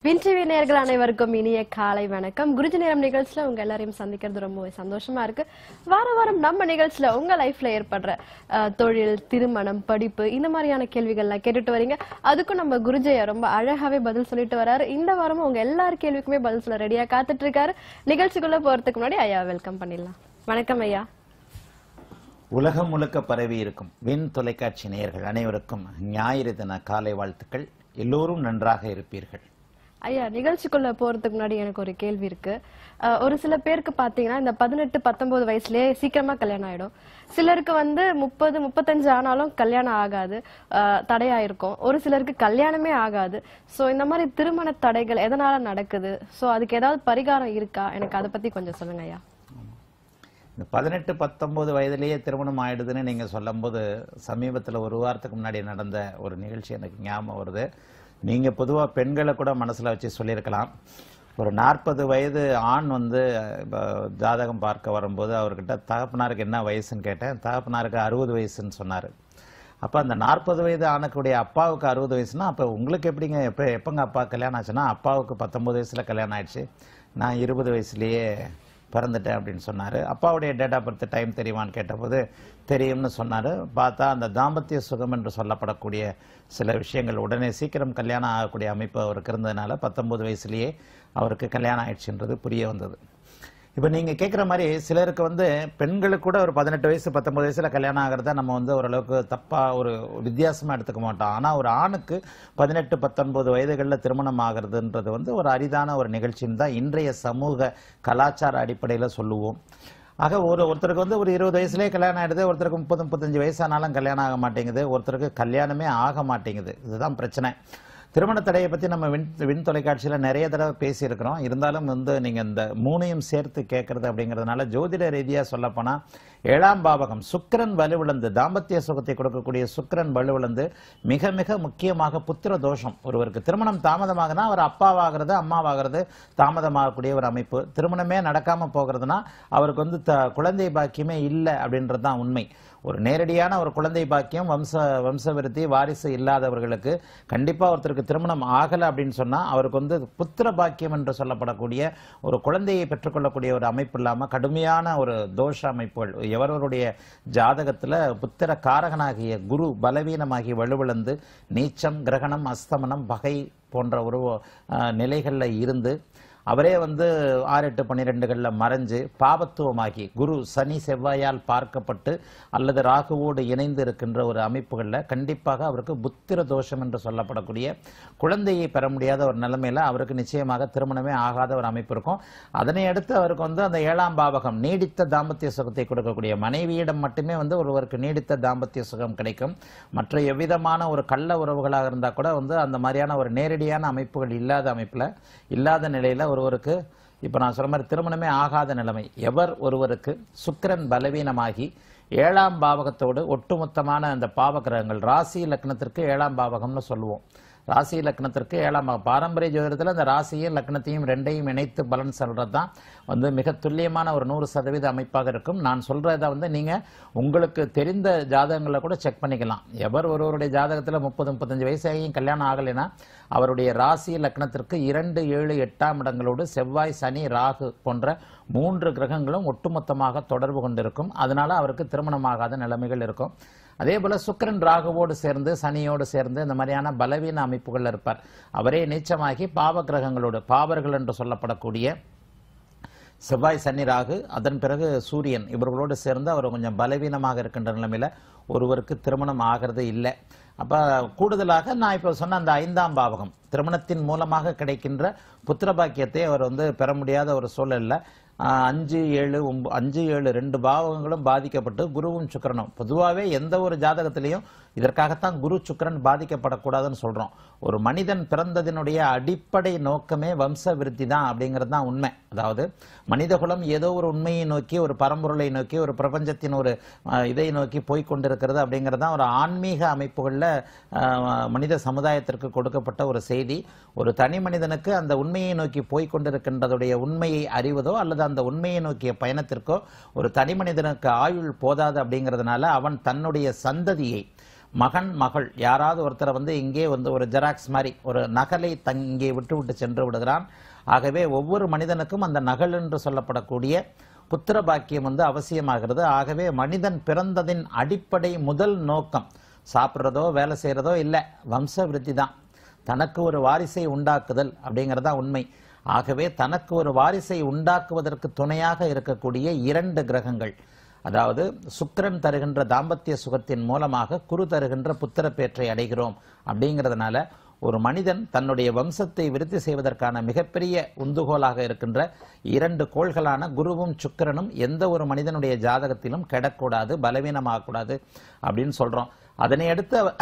Win TV நேயர்கள் அனைவருக்கும் இனிய காலை வணக்கம் குருஜி நேரம் நிகழ்ச்சியில உங்க எல்லாரையும் சந்திக்கிறது ரொம்ப சந்தோஷமா இருக்கு வார வாரம் நம்ம நிகழ்ச்சியில உங்க லைஃப்ல ஏற்படுற அஹ், தொழில் திருமணம் படிப்பு இந்த மாதிரியான கேள்விகள்லாம் கேட்டுட்டு வரீங்க அதுக்கும் நம்ம குருஜையா ரொம்ப அழகாவே பதில் சொல்லிட்டு வராரு இந்த வாரமும் உங்க எல்லார் கேள்விக்குமே பதில் சொல்ல ரெடியா காத்துட்டு இருக்காரு நிகழ்ச்சிக்குள்ள போறதுக்கு முன்னாடி ஐயா வெல்கம் பண்ணிடலாம் வணக்கம் ஐயா உலகம் முழுக்க பரவி இருக்கும் விண் தொலைக்காட்சி நேயர்கள் அனைவருக்கும் ஞாயிறு தின காலை வாழ்த்துக்கள் எல்லோரும் நன்றாக இருப்பீர்கள் ஐயா நிகழ்ச்சிக்குள்ள போறதுக்கு முன்னாடி எனக்கு ஒரு கேள்வி இருக்கு அஹ், ஒரு சில பேருக்கு பாத்தீங்கன்னா இந்த பதினெட்டு பத்தொன்பது வயசுலயே சீக்கிரமா கல்யாணம் ஆயிடும் சிலருக்கு வந்து முப்பது முப்பத்தஞ்சு ஆனாலும் கல்யாணம் ஆகாது அஹ், தடையாயிருக்கும் ஒரு சிலருக்கு கல்யாணமே ஆகாது சோ இந்த மாதிரி திருமண தடைகள் எதனால நடக்குது சோ அதுக்கு ஏதாவது பரிகாரம் இருக்கா எனக்கு அதை பத்தி கொஞ்சம் சொல்லுங்க ஐயா இந்த பதினெட்டு பத்தொன்பது வயதிலேயே திருமணம் ஆயிடுதுன்னு நீங்க சொல்லும்போது சமீபத்துல ஒரு வாரத்துக்கு முன்னாடி நடந்த ஒரு நிகழ்ச்சி எனக்கு ஞாபகம் வருது நீங்க பொதுவா பெண்களை கூட மனசுல வச்சு சொல்லியிருக்கலாம் ஒரு நாற்பது வயது ஆண் வந்து இப்ப, ஜாதகம் பார்க்க வரும்போது அவர்கிட்ட தகப்பனாருக்கு என்ன வயசுன்னு கேட்டேன் தகப்பனாருக்கு அறுபது வயசுன்னு சொன்னாரு அப்ப அந்த நாற்பது வயது ஆனக்கூடிய அப்பாவுக்கு அறுபது வயசுனா அப்ப உங்களுக்கு எப்படிங்க எப்ப எப்பங்க அப்பா கல்யாணம் ஆச்சுன்னா அப்பாவுக்கு பத்தொன்பது வயசுல கல்யாணம் ஆயிடுச்சு நான் இருபது வயசுலயே பிறந்துட்டேன் அப்படின்னு சொன்னாரு அப்பாவுடைய டேட் ஆஃப் பர்த் டைம் தெரியுமான்னு கேட்டபோது தெரியும்னு சொன்னாரு பார்த்தா அந்த தாம்பத்திய சுகம் என்று சொல்லப்படக்கூடிய சில விஷயங்கள் உடனே சீக்கிரம் கல்யாணம் ஆகக்கூடிய அமைப்பு அவருக்கு இருந்ததுனால பத்தொன்பது வயசுலயே அவருக்கு கல்யாணம் ஆயிடுச்சுன்றது புரிய வந்தது இப்போ நீங்க கேட்குற மாதிரி சிலருக்கு வந்து பெண்களுக்கு கூட ஒரு பதினெட்டு வயசு பத்தொன்பது வயசுல கல்யாணம் ஆகிறத நம்ம வந்து ஓரளவுக்கு தப்பா ஒரு வித்தியாசமா எடுத்துக்க மாட்டோம் ஆனா ஒரு ஆணுக்கு பதினெட்டு பத்தொன்பது வயதுகளில் திருமணம் ஆகிறதுன்றது வந்து ஒரு அரிதான ஒரு நிகழ்ச்சின்னு தான் இன்றைய சமூக கலாச்சார அடிப்படையில சொல்லுவோம் ஆக ஒரு ஒருத்தருக்கு வந்து ஒரு இருபது வயசுலயே கல்யாணம் ஆயிடுது ஒருத்தருக்கு முப்பது முப்பத்தஞ்சு வயசானாலும் கல்யாணம் ஆக மாட்டேங்குது ஒருத்தருக்கு கல்யாணமே ஆக மாட்டேங்குது இதுதான் பிரச்சனை திருமண தடையை பத்தி நம்ம விண் விண் தொலைக்காட்சியில நிறைய தடவை பேசியிருக்கிறோம் இருந்தாலும் வந்து நீங்க இந்த மூணையும் சேர்த்து கேட்கறது அப்படிங்கிறதுனால ஜோதிட ரீதியா சொல்லப்போனா ஏழாம் பாவகம் சுக்கிரன் வலுவிழந்து தாம்பத்திய சுகத்தை கொடுக்கக்கூடிய சுக்கிரன் வலுவிழந்து மிக மிக முக்கியமாக புத்திர தோஷம் ஒருவருக்கு திருமணம் தாமதமாகுனா அவர் அப்பாவாகிறது அம்மாவாகிறது தாமதமாகக்கூடிய ஒரு அமைப்பு திருமணமே நடக்காம போகிறதுனா அவருக்கு வந்து த- குழந்தை பாக்கியமே இல்லை அப்படின்றது தான் உண்மை ஒரு நேரடியான ஒரு குழந்தை பாக்கியம் வம்ச வம்சவிருத்தி வாரிசு இல்லாதவர்களுக்கு கண்டிப்பா ஒருத்தருக்கு திருமணம் ஆகல அப்படின்னு சொன்னா அவருக்கு வந்து புத்திர பாக்கியம் என்று சொல்லப்படக்கூடிய ஒரு குழந்தையை பெற்றுக்கொள்ளக்கூடிய ஒரு அமைப்பு இல்லாம கடுமையான ஒரு தோஷ அமைப்புகள் எவரவருடைய ஜாதகத்துல புத்திர காரகனாகிய குரு பலவீனமாகி வலுவிழந்து நீச்சம் கிரகணம் அஸ்தமனம் பகை போன்ற ஒரு அஹ், நிலைகள்ல இருந்து அவரே வந்து ஆறு எட்டு பன்னிரெண்டுகளில் மறைஞ்சு பாபத்துவமாகி குரு சனி செவ்வாயால் பார்க்கப்பட்டு அல்லது ராகுவோடு இணைந்து இருக்கின்ற ஒரு அமைப்புகளில் கண்டிப்பாக அவருக்கு புத்திர தோஷம் என்று சொல்லப்படக்கூடிய குழந்தையை பெற முடியாத ஒரு நிலைமையில அவருக்கு நிச்சயமாக திருமணமே ஆகாத ஒரு அமைப்பு இருக்கும் அதனை அடுத்து அவருக்கு வந்து அந்த ஏழாம் பாவகம் நீடித்த தாம்பத்திய சுகத்தை கொடுக்கக்கூடிய மனைவியிடம் மட்டுமே வந்து ஒருவருக்கு நீடித்த தாம்பத்திய சுகம் கிடைக்கும் மற்ற எவ்விதமான ஒரு கள்ள உறவுகளாக இருந்தால் கூட வந்து அந்த மாதிரியான ஒரு நேரடியான அமைப்புகள் இல்லாத அமைப்புல இல்லாத நிலையில ஒருவருக்கு இப்ப நான் சொன்ன மாதிரி திருமணமே ஆகாத நிலைமை எவர் ஒருவருக்கு சுக்கிரன் பலவீனமாகி ஏழாம் பாவகத்தோடு ஒட்டுமொத்தமான அந்த பாவகிரகங்கள் ராசி லக்னத்திற்கு ஏழாம் பாவகம்னு சொல்லுவோம் ராசி லக்னத்திற்கு ஏழாம் பாவம். பாரம்பரிய ஜோதிடத்தில் அந்த ராசியும் லக்னத்தையும் ரெண்டையும் இணைத்து பலன் சொல்றது தான் வந்து மிக துல்லியமான ஒரு நூறு சதவீத அமைப்பாக இருக்கும் நான் சொல்றதை வந்து நீங்க உங்களுக்கு தெரிந்த ஜாதகங்களை கூட செக் பண்ணிக்கலாம் எவர் ஒருவருடைய ஜாதகத்துல முப்பது முப்பத்தஞ்சு வயசாகியும் கல்யாணம் ஆகலைன்னா அவருடைய ராசி லக்னத்திற்கு இரண்டு ஏழு எட்டாம் இடங்களோடு செவ்வாய் சனி ராகு போன்ற மூன்று கிரகங்களும் ஒட்டுமொத்தமாக தொடர்பு கொண்டிருக்கும் அதனால அவருக்கு திருமணமாகாத நிலைமைகள் இருக்கும் அதே போல சுக்கிரன் ராகுவோடு சேர்ந்து சனியோடு சேர்ந்து இந்த மாதிரியான பலவீன அமைப்புகள் இருப்பார் அவரே நீச்சமாகி பாவ கிரகங்களோடு பாவர்கள் என்று சொல்லப்படக்கூடிய செவ்வாய் சனி ராகு அதன் பிறகு சூரியன் இவர்களோடு சேர்ந்து அவர் கொஞ்சம் பலவீனமாக இருக்கின்ற நிலைமையில ஒருவருக்கு திருமணம் ஆகிறது இல்லை அப்ப கூடுதலாக நான் இப்போ சொன்ன அந்த ஐந்தாம் பாவகம் திருமணத்தின் மூலமாக கிடைக்கின்ற புத்திர பாக்கியத்தை அவர் வந்து பெற முடியாத ஒரு சூழல்ல ஆஹ், அஞ்சு ஏழு ஒன்ப அஞ்சு ஏழு ரெண்டு பாவகங்களும் பாதிக்கப்பட்டு குருவும் சுக்கிரனும் பொதுவாகவே எந்த ஒரு ஜாதகத்திலையும் இதற்காகத்தான் குரு சுக்கிரன் பாதிக்கப்படக்கூடாதுன்னு சொல்றோம் ஒரு மனிதன் பிறந்ததினுடைய அடிப்படை நோக்கமே வம்ச விருத்தி தான் அப்படிங்கிறது தான் உண்மை அதாவது மனிதகுலம் ஏதோ ஒரு உண்மையை நோக்கி ஒரு பரம்பொருளை நோக்கி ஒரு பிரபஞ்சத்தின் ஒரு அஹ், இதை நோக்கி போய் கொண்டிருக்கிறது அப்படிங்கிறது தான் ஒரு ஆன்மீக அமைப்புகளில் மனித சமுதாயத்திற்கு கொடுக்கப்பட்ட ஒரு செய்தி ஒரு தனி மனிதனுக்கு அந்த உண்மையை நோக்கி போய் கொண்டிருக்கின்றதுடைய உண்மையை அறிவதோ அல்லது அந்த உண்மையை நோக்கிய பயணத்திற்கோ ஒரு தனி மனிதனுக்கு ஆயுள் போதாது அப்படிங்கிறதுனால அவன் தன்னுடைய சந்ததியை மகன் மகள் யாராவது ஒருத்தரை வந்து இங்கே வந்து ஒரு ஜெராக்ஸ் மாதிரி ஒரு நகலை தங்கே விட்டு விட்டு சென்று விடுகிறான் ஆகவே ஒவ்வொரு மனிதனுக்கும் அந்த நகல் என்று சொல்லப்படக்கூடிய புத்திர பாக்கியம் வந்து அவசியமாகிறது ஆகவே மனிதன் பிறந்ததின் அடிப்படை முதல் நோக்கம் சாப்பிட்றதோ வேலை செய்கிறதோ இல்லை வம்ச விருத்தி தான் தனக்கு ஒரு வாரிசை உண்டாக்குதல் அப்படிங்கிறது தான் உண்மை ஆகவே தனக்கு ஒரு வாரிசை உண்டாக்குவதற்கு துணையாக இருக்கக்கூடிய இரண்டு கிரகங்கள் அதாவது சுக்கிரன் தருகின்ற தாம்பத்திய சுகத்தின் மூலமாக குரு தருகின்ற புத்திர பேற்றை அடைகிறோம் அப்படிங்கிறதுனால ஒரு மனிதன் தன்னுடைய வம்சத்தை விருத்தி செய்வதற்கான மிகப்பெரிய உந்துகோலாக இருக்கின்ற இரண்டு கோள்களான குருவும் சுக்கிரனும் எந்த ஒரு மனிதனுடைய ஜாதகத்திலும் கெடக்கூடாது பலவீனமாகக்கூடாது அப்படின்னு சொல்றோம் அதனை அடுத்து அவ-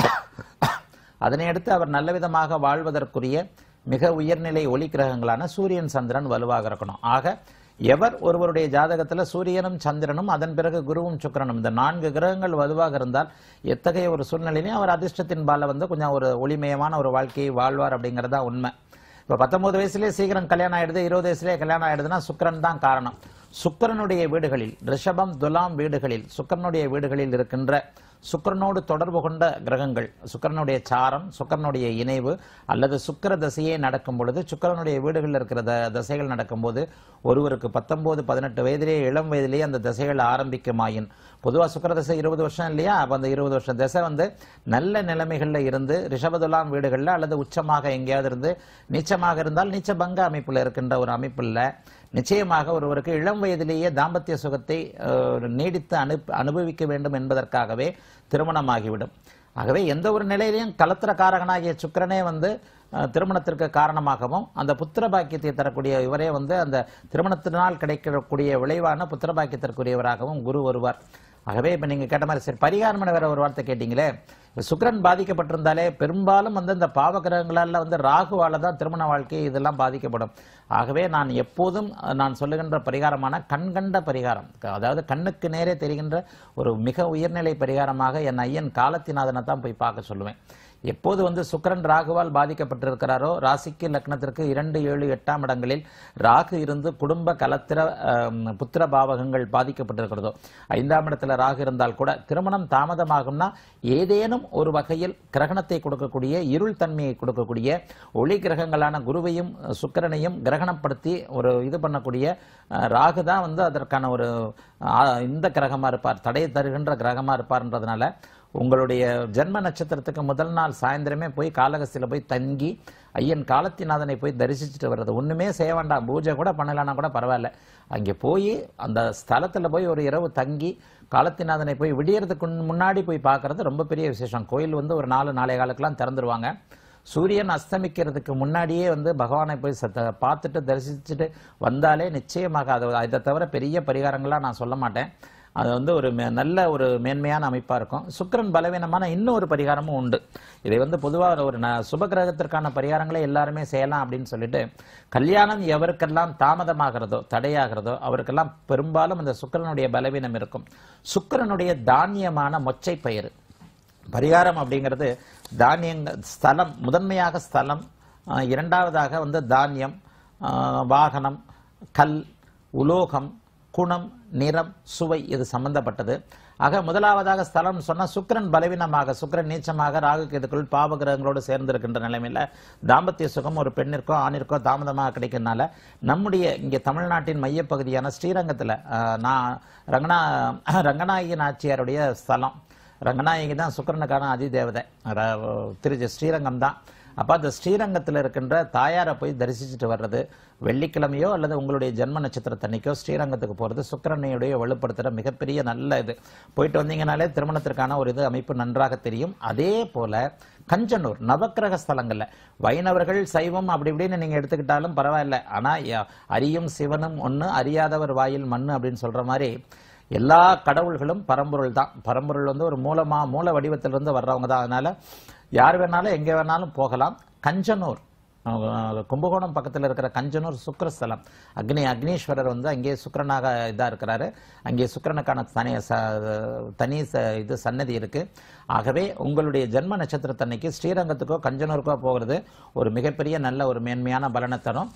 அதனை அடுத்து அவர் நல்ல விதமாக வாழ்வதற்குரிய மிக உயர்நிலை ஒளி கிரகங்களான சூரியன் சந்திரன் வலுவாக இருக்கணும் ஆக எவர் ஒருவருடைய ஜாதகத்துல சூரியனும் சந்திரனும் அதன் பிறகு குருவும் சுக்கிரனும் இந்த நான்கு கிரகங்கள் வலுவாக இருந்தால் எத்தகைய ஒரு சூழ்நிலையிலும் அவர் அதிர்ஷ்டத்தின் பால வந்து கொஞ்சம் ஒரு ஒளிமயமான ஒரு வாழ்க்கையை வாழ்வார் அப்படிங்கிறது தான் உண்மை இப்போ பத்தொன்பது வயசுலயே சீக்கிரம் கல்யாணம் ஆயிடுது இருபது வயசுலயே கல்யாணம் ஆயிடுதுன்னா சுக்கிரன் தான் காரணம் சுக்கிரனுடைய வீடுகளில் ரிஷபம் துலாம் வீடுகளில் சுக்கிரனுடைய வீடுகளில் இருக்கின்ற சுக்கிரனோடு தொடர்பு கொண்ட கிரகங்கள் சுக்கிரனுடைய சாரம் சுக்கிரனுடைய இணைவு அல்லது சுக்கிர தசையே நடக்கும் பொழுது சுக்கிரனுடைய வீடுகளில் இருக்கிற த தசைகள் நடக்கும்போது ஒருவருக்கு பத்தொன்பது பதினெட்டு வயதிலேயே இளம் வயதிலேயே அந்த தசைகள் ஆரம்பிக்குமாயின் பொதுவா சுக்கிர தசை இருபது வருஷம் இல்லையா அப்ப அந்த இருபது வருஷம் தசை வந்து நல்ல நிலைமைகள்ல இருந்து ரிஷபதுலாம் வீடுகள்ல அல்லது உச்சமாக எங்கேயாவது இருந்து நீச்சமாக இருந்தால் நீச்ச பங்க அமைப்புல இருக்கின்ற ஒரு அமைப்புல நிச்சயமாக ஒருவருக்கு இளம் வயதிலேயே தாம்பத்திய சுகத்தை அஹ், நீடித்து அனு அனுபவிக்க வேண்டும் என்பதற்காகவே திருமணமாகிவிடும் ஆகவே எந்த ஒரு நிலையிலையும் கலத்திர காரகனாகிய சுக்கிரனே வந்து அஹ், திருமணத்திற்கு காரணமாகவும் அந்த புத்திர பாக்கியத்தை தரக்கூடிய இவரே வந்து அந்த திருமணத்தினால் கிடைக்கக்கூடிய விளைவான புத்திர பாக்கியத்திற்குரியவராகவும் குரு வருவார் ஆகவே இப்ப நீங்க கேட்ட மாதிரி சரி பரிகாரம்னு வேற ஒரு வார்த்தை கேட்டீங்களே இப்ப சுக்கிரன் பாதிக்கப்பட்டிருந்தாலே பெரும்பாலும் வந்து இந்த பாவகிரகங்களால வந்து ராகுவால தான் திருமண வாழ்க்கை இதெல்லாம் பாதிக்கப்படும் ஆகவே நான் எப்போதும் அஹ், நான் சொல்லுகின்ற பரிகாரமான கண்கண்ட பரிகாரம் க- அதாவது கண்ணுக்கு நேரே தெரிகின்ற ஒரு மிக உயர்நிலை பரிகாரமாக என் ஐயன் காலத்தினாதனை தான் போய் பார்க்க சொல்லுவேன் எப்போது வந்து சுக்கிரன் ராகுவால் பாதிக்கப்பட்டிருக்கிறாரோ ராசிக்கு லக்னத்திற்கு இரண்டு ஏழு எட்டாம் இடங்களில் ராகு இருந்து குடும்ப கலத்திர ஆம், புத்திர பாவகங்கள் பாதிக்கப்பட்டிருக்கிறதோ ஐந்தாம் இடத்துல ராகு இருந்தால் கூட திருமணம் தாமதமாகும்னா ஏதேனும் ஒரு வகையில் கிரகணத்தை கொடுக்கக்கூடிய இருள் தன்மையை கொடுக்கக்கூடிய ஒளி கிரகங்களான குருவையும் சுக்கிரனையும் கிரகணப்படுத்தி ஒரு இது பண்ணக்கூடிய அஹ், ராகு தான் வந்து அதற்கான ஒரு அஹ், இந்த கிரகமா இருப்பார் தடை தருகின்ற கிரகமா இருப்பார்ன்றதுனால உங்களுடைய ஜென்ம நட்சத்திரத்துக்கு முதல் நாள் சாயந்தரமே போய் காலகஸ்தியில போய் தங்கி ஐயன் காலத்திநாதனை போய் தரிசிச்சுட்டு வர்றது ஒண்ணுமே செய்ய வேண்டாம் பூஜை கூட பண்ணலைன்னா கூட பரவாயில்ல அங்கே போய் அந்த ஸ்தலத்துல போய் ஒரு இரவு தங்கி காலத்திநாதனை போய் விடியறதுக்கு முன்னாடி போய் பார்க்கறது ரொம்ப பெரிய விசேஷம் கோயில் வந்து ஒரு நாலு நாளை காலுக்கெல்லாம் திறந்துருவாங்க சூரியன் அஸ்தமிக்கிறதுக்கு முன்னாடியே வந்து பகவானை போய் சத்த பார்த்துட்டு தரிசிச்சுட்டு வந்தாலே நிச்சயமாக அது இதை தவிர பெரிய பரிகாரங்கள்லாம் நான் சொல்ல மாட்டேன் அது வந்து ஒரு மே- நல்ல ஒரு மேன்மையான அமைப்பா இருக்கும் சுக்கிரன் பலவீனமான இன்னும் ஒரு பரிகாரமும் உண்டு இதை வந்து பொதுவாக ஒரு ந- சுப கிரகத்திற்கான பரிகாரங்களை எல்லாருமே செய்யலாம் அப்படின்னு சொல்லிட்டு கல்யாணம் எவருக்கெல்லாம் தாமதமாகிறதோ தடையாகிறதோ அவருக்கெல்லாம் பெரும்பாலும் இந்த சுக்கிரனுடைய பலவீனம் இருக்கும் சுக்கிரனுடைய தானியமான மொச்சை பயிறு பரிகாரம் அப்படிங்கிறது தானியங்க ஸ்தலம் முதன்மையாக ஸ்தலம் ஆஹ் இரண்டாவதாக வந்து தானியம் ஆஹ் வாகனம் கல் உலோகம் குணம் நிறம் சுவை இது சம்பந்தப்பட்டது ஆக முதலாவதாக ஸ்தலம் சொன்னா சுக்கிரன் பலவீனமாக சுக்கிரன் நீச்சமாக ராகு கேதுக்குள் பாவகிரகங்களோடு சேர்ந்திருக்கின்ற நிலைமையில தாம்பத்திய சுகம் ஒரு பெண்ணிற்கோ ஆணிற்கோ தாமதமாக கிடைக்கிறதுனால நம்முடைய இங்கே தமிழ்நாட்டின் மையப்பகுதியான ஸ்ரீரங்கத்துல ஆஹ் நான் ரங்கநா ரங்கநாயகி நாச்சியாருடைய ஸ்தலம் ரங்கநாயகி தான் சுக்கிரனுக்கான அதிதேவதை ர- திரு ஸ்ரீரங்கம் தான் அப்ப அந்த ஸ்ரீரங்கத்தில் இருக்கின்ற தாயாரை போய் தரிசிச்சுட்டு வர்றது வெள்ளிக்கிழமையோ அல்லது உங்களுடைய ஜென்ம நட்சத்திரத்தன்னைக்கோ ஸ்ரீரங்கத்துக்கு போறது சுக்கிரனையுடைய வலுப்படுத்துற மிகப்பெரிய நல்ல இது போயிட்டு வந்தீங்கனாலே திருமணத்திற்கான ஒரு இது அமைப்பு நன்றாக தெரியும் அதே போல கஞ்சனூர் நவக்கிரக ஸ்தலங்கள்ல வைணவர்கள் சைவம் அப்படி இப்படின்னு நீங்க எடுத்துக்கிட்டாலும் பரவாயில்ல ஆனா ய- அரியும் சிவனும் ஒண்ணு அறியாதவர் வாயில் மண்ணு அப்படின்னு சொல்ற மாதிரி எல்லா கடவுள்களும் பரம்பொருள் தான் பரம்பொருள் வந்து ஒரு மூலமா மூல வடிவத்திலிருந்து வர்றவங்க தான் அதனால யார் வேணாலும் எங்கே வேணாலும் போகலாம் கஞ்சனூர் அஹ் கும்பகோணம் பக்கத்தில் இருக்கிற கஞ்சனூர் சுக்கிரஸ்தலம் அக்னி அக்னீஸ்வரர் வந்து அங்கே சுக்கிரனாக இதா இருக்கிறாரு அங்கே சுக்கிரனுக்கான தனி ச- தனி ச- இது சன்னதி இருக்கு ஆகவே உங்களுடைய ஜென்ம நட்சத்திரத்தன்னைக்கு ஸ்ரீரங்கத்துக்கோ கஞ்சனூருக்கோ போகிறது ஒரு மிகப்பெரிய நல்ல ஒரு மேன்மையான பலனை தரும்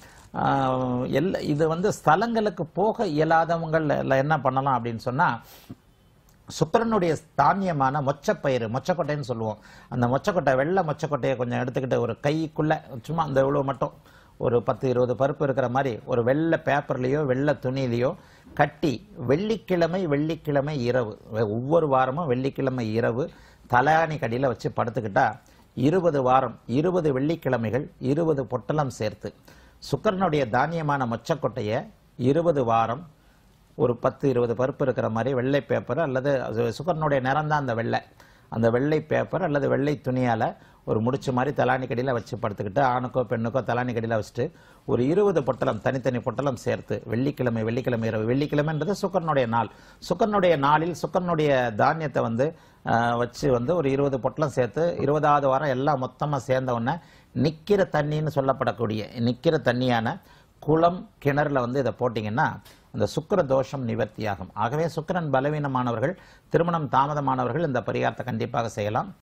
ஆஹ் எல்லா இது வந்து ஸ்தலங்களுக்கு போக இயலாதவங்கள் என்ன பண்ணலாம் அப்படின்னு சொன்னா சுக்கிரனுடைய தானியமான மொச்சப்பயிறு மொச்சக்கொட்டைன்னு சொல்லுவோம் அந்த மொச்சக்கொட்டை வெள்ளை மொச்சக்கொட்டையை கொஞ்சம் எடுத்துக்கிட்டு ஒரு கைக்குள்ள சும்மா அந்த இவ்வளோ மட்டும் ஒரு பத்து இருபது பருப்பு இருக்கிற மாதிரி ஒரு வெள்ளை பேப்பர்லேயோ வெள்ளை துணியிலையோ கட்டி வெள்ளிக்கிழமை வெள்ளிக்கிழமை இரவு ஒவ்வொரு வாரமும் வெள்ளிக்கிழமை இரவு தலாணி கடியில் வச்சு படுத்துக்கிட்டா இருபது வாரம் இருபது வெள்ளிக்கிழமைகள் இருபது பொட்டலம் சேர்த்து சுக்கரனுடைய தானியமான மொச்சக்கொட்டையை இருபது வாரம் ஒரு பத்து இருபது பருப்பு இருக்கிற மாதிரி வெள்ளை பேப்பர் அல்லது அது சுக்கரனுடைய நிறம் தான் அந்த வெள்ளை அந்த வெள்ளை பேப்பர் அல்லது வெள்ளை துணியால் ஒரு முடிச்சு மாதிரி தலானி கடியில் வச்சு படுத்துக்கிட்டு ஆணுக்கோ பெண்ணுக்கோ தலானி கடியில் வச்சுட்டு ஒரு இருபது பொட்டலம் தனித்தனி பொட்டலம் சேர்த்து வெள்ளிக்கிழமை வெள்ளிக்கிழமை இரவு வெள்ளிக்கிழமைன்றது சுக்கரனுடைய நாள் சுக்கரனுடைய நாளில் சுக்கரனுடைய தானியத்தை வந்து ஆஹ், வச்சு வந்து ஒரு இருபது பொட்டலம் சேர்த்து இருபதாவது வாரம் எல்லாம் மொத்தமாக சேர்ந்த உடனே நிக்கிற தண்ணின்னு சொல்லப்படக்கூடிய நிக்கிற தண்ணியான குளம் கிணறுல வந்து இதை போட்டிங்கன்னா அந்த சுக்கிர தோஷம் நிவர்த்தியாகும் ஆகவே சுக்கிரன் பலவீனமானவர்கள் திருமணம் தாமதமானவர்கள் இந்த பரிகாரத்தை கண்டிப்பாக செய்யலாம்